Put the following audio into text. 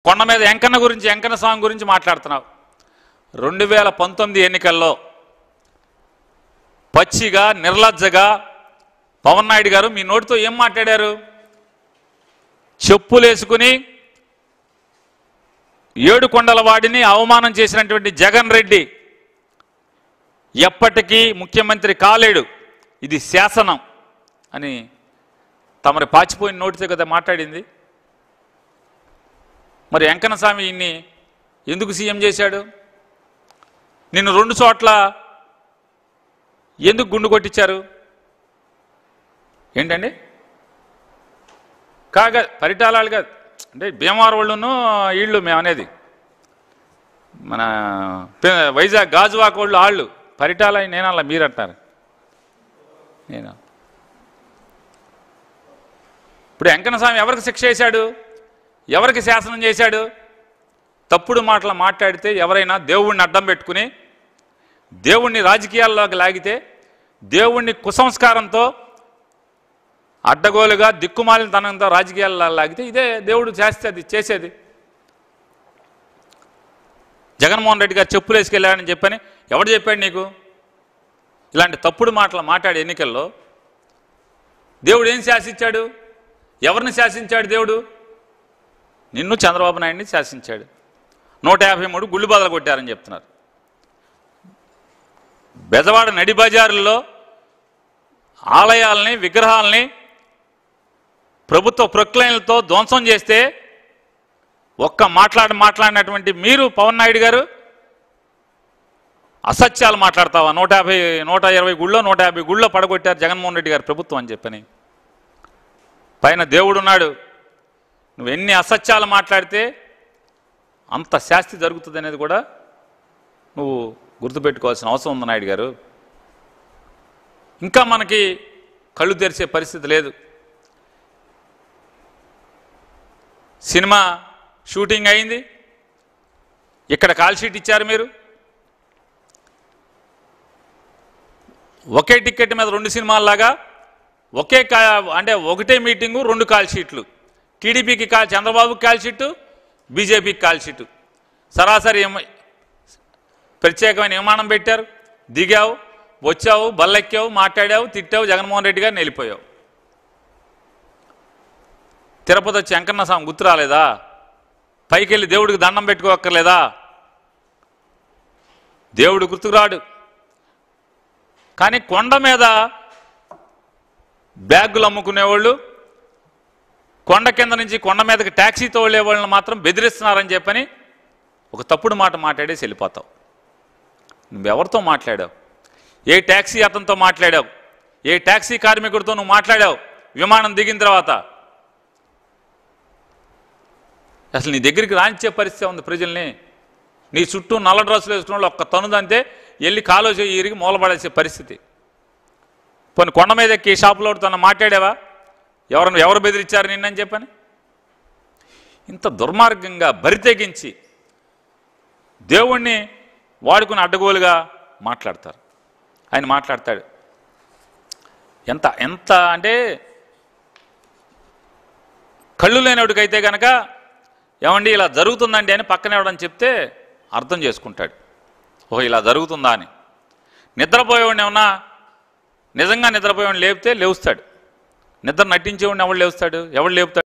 కొండ మీద ఎంకన్న గురించి ఎంకన్న స్వామి గురించి మాట్లాడుతున్నావు రెండు వేల పంతొమ్మిది ఎన్నికల్లో పచ్చిగా నిర్లజ్జగా పవన్ నాయుడు గారు మీ నోటితో ఏం మాట్లాడారు చెప్పులేసుకుని ఏడు కొండల వాడిని అవమానం చేసినటువంటి జగన్ రెడ్డి ఎప్పటికీ ముఖ్యమంత్రి కాలేడు ఇది శాసనం అని తమరి పాచిపోయిన నోటితో కదా మాట్లాడింది మరి వెంకన్న స్వామి ఇన్ని ఎందుకు సీఎం చేశాడు నిన్ను రెండు చోట్ల ఎందుకు గుండు కొట్టించారు ఏంటండి కాగా పరిటాలాలు కాదు అంటే భీమవరం వాళ్ళును వీళ్ళు మేము అనేది మన పే- వైజాగ్ గాజువాక వాళ్ళు వాళ్ళు పరిటాల నేనల్లా మీరు అంటారు నేను ఇప్పుడు వెంకన్న స్వామి ఎవరికి శిక్ష చేశాడు ఎవరికి శాసనం చేశాడు తప్పుడు మాటలు మాట్లాడితే ఎవరైనా దేవుణ్ణి అడ్డం పెట్టుకుని దేవుణ్ణి రాజకీయాల్లోకి లాగితే దేవుణ్ణి కుసంస్కారంతో అడ్డగోలుగా దిక్కుమాలిన తనంతో రాజకీయాల్లో లాగితే ఇదే దేవుడు చేస్తుంది చేసేది జగన్మోహన్ రెడ్డి గారు చెప్పులు వేసుకెళ్ళాడని చెప్పని ఎవడు చెప్పాడు నీకు ఇలాంటి తప్పుడు మాటలు మాట్లాడే ఎన్నికల్లో దేవుడు ఏం శాసించాడు ఎవరిని శాసించాడు దేవుడు నిన్ను చంద్రబాబు నాయుడిని శాసించాడు నూట యాభై మూడు గుళ్ళు బదలు కొట్టారని చెప్తున్నారు బెజవాడ నడి బజారుల్లో ఆలయాల్ని విగ్రహాలని ప్రభుత్వ ప్రొక్లైన్లతో ధ్వంసం చేస్తే ఒక్క మాట్లాడి మాట్లాడినటువంటి మీరు పవన్ నాయుడు గారు అసత్యాలు మాట్లాడతావా నూట యాభై నూట ఇరవై గుళ్ళో నూట యాభై గుళ్ళో పడగొట్టారు జగన్మోహన్ రెడ్డి గారు ప్రభుత్వం అని చెప్పని పైన దేవుడున్నాడు నువ్వు ఎన్ని అసత్యాలు మాట్లాడితే అంత శాస్తి జరుగుతుంది అనేది కూడా నువ్వు గుర్తుపెట్టుకోవాల్సిన అవసరం ఉంది నాయుడు గారు ఇంకా మనకి కళ్ళు తెరిచే పరిస్థితి లేదు సినిమా షూటింగ్ అయింది ఇక్కడ కాల్ షీట్ ఇచ్చారు మీరు ఒకే టికెట్ మీద రెండు సినిమాల్లాగా ఒకే కా అంటే ఒకటే మీటింగు రెండు కాల్ షీట్లు టీడీపీకి కాల్ చంద్రబాబుకి కాల్ షీటు బీజేపీకి కాల్ షీటు సరాసరి ఏమ- ప్రత్యేకమైన విమానం పెట్టారు దిగావు వచ్చావు బల్లెక్కావు మాట్లాడావు తిట్టావు జగన్మోహన్ రెడ్డి గారిని వెళ్ళిపోయావు తిరుపతి వచ్చి వెంకన్న స్వామి గుర్తు రాలేదా పైకి వెళ్ళి దేవుడికి దండం పెట్టుకోక్కర్లేదా దేవుడు గుర్తుకురాడు కానీ కొండ మీద బ్యాగులు అమ్ముకునేవాళ్ళు కొండ కింద నుంచి కొండ మీదకి ట్యాక్సీతో వెళ్ళే వాళ్ళని మాత్రం బెదిరిస్తున్నారని చెప్పని ఒక తప్పుడు మాట మాట్లాడేసి వెళ్ళిపోతావు నువ్వెవరితో మాట్లాడావు ఏ ట్యాక్సీ అతనితో మాట్లాడావు ఏ ట్యాక్సీ కార్మికుడితో నువ్వు మాట్లాడావు విమానం దిగిన తర్వాత అసలు నీ దగ్గరికి రాంచే పరిస్థితి ఉంది ప్రజల్ని నీ చుట్టూ నల్ల డ్రెస్సులు వేసుకున్న వాళ్ళు ఒక్క తనుదంతే వెళ్ళి కాలో చేయి ఇరిగి మూలపడేసే పరిస్థితి కొన్ని కొండ మీద ఎక్కి షాపులో తన మాట్లాడావా ఎవరు ఎవరు బెదిరించారు నిన్నని చెప్పని ఇంత దుర్మార్గంగా బరితెగించి దేవుణ్ణి వాడుకుని అడ్డగోలుగా మాట్లాడతారు ఆయన మాట్లాడతాడు ఎంత ఎంత అంటే కళ్ళు లేనివాడికైతే కనుక ఏమండి ఇలా జరుగుతుందండి అని పక్కన ఎవడని చెప్తే అర్థం చేసుకుంటాడు ఓహో ఇలా జరుగుతుందా అని నిద్రపోయేవాడిని ఏమన్నా నిజంగా నిద్రపోయేవాడిని లేపితే లేవుస్తాడు నిద్ర నటించేవాడిని ఎవడు లేవుస్తాడు ఎవడు లేపుతాడు